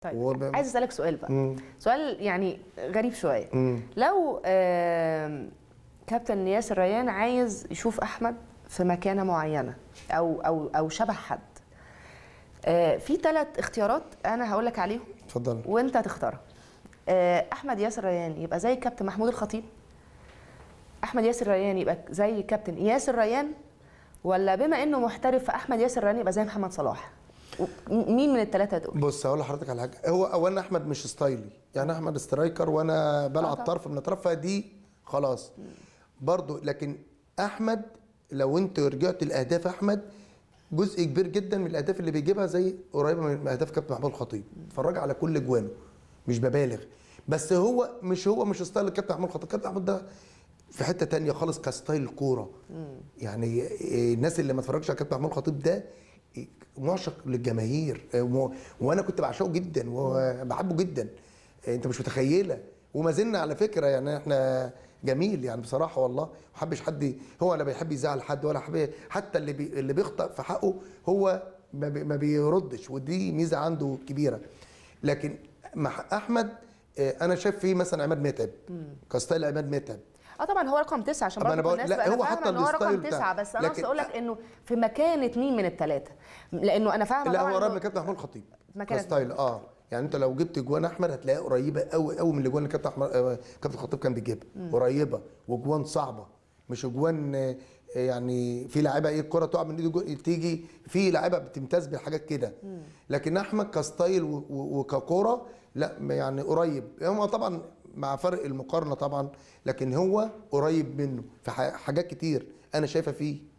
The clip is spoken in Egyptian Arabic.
طيب وب- عايز اسالك سؤال بقى مم. سؤال يعني غريب شويه مم. لو آم، كابتن ياسر ريان عايز يشوف احمد في مكانه معينه او او او شبه حد آه، في ثلاث اختيارات انا هقول لك عليهم اتفضل وانت هتختارها آه، احمد ياسر ريان يبقى زي كابتن محمود الخطيب احمد ياسر ريان يبقى زي كابتن ياسر ريان ولا بما انه محترف فاحمد ياسر ريان يبقى زي محمد صلاح و- م- مين من الثلاثه دول بص هقول لحضرتك على حاجه هو اولا احمد مش ستايلي يعني احمد سترايكر وانا بلعب طبعا. طرف من الاطراف فدي خلاص برضو لكن احمد لو انت رجعت لاهداف احمد جزء كبير جدا من الاهداف اللي بيجيبها زي قريبه من اهداف كابتن محمود الخطيب اتفرج على كل جوانه مش ببالغ بس هو مش هو مش ستايل الكابتن محمود الخطيب كابتن محمود ده في حته تانية خالص كستايل كوره يعني إيه، الناس اللي ما اتفرجش على كابتن محمود الخطيب ده إيه، معشق للجماهير إيه، و- وانا كنت بعشقه جدا وبحبه جدا إيه، انت مش متخيله وما زلنا على فكره يعني احنا جميل يعني بصراحه والله ما حبش حد هو ولا بيحب يزعل حد ولا حب حتى اللي بي اللي بيخطأ في حقه هو ما, بي ما بيردش ودي ميزه عنده كبيره لكن مع احمد آه، انا شايف فيه مثلا عماد متعب كستايل عماد متعب اه طبعا هو رقم تسعه عشان طب برضه أنا بقول- الناس لا، بقى أنا هو فاهمة حتى ان هو الستايل رقم بتاع- تسعه بس انا لكن- قصدي اقول لك انه في مكانه مين من الثلاثه لانه انا فاهمه لا طبعا هو قريب إنه- من كابتن محمود الخطيب مكانة ستايل اه يعني انت لو جبت جوان احمد هتلاقيها قريبه قوي قوي من الاجوان اللي كابتن احمد آه، كابتن الخطيب كان بيجيبها قريبه وجوان صعبه مش جوان آه، يعني في لعيبه ايه الكره تقع من ايده جو- تيجي في لعيبه بتمتاز بحاجات كده لكن احمد كستايل و- و- وككوره لا يعني قريب هو طبعا مع فرق المقارنه طبعا لكن هو قريب منه في ح- حاجات كتير انا شايفها فيه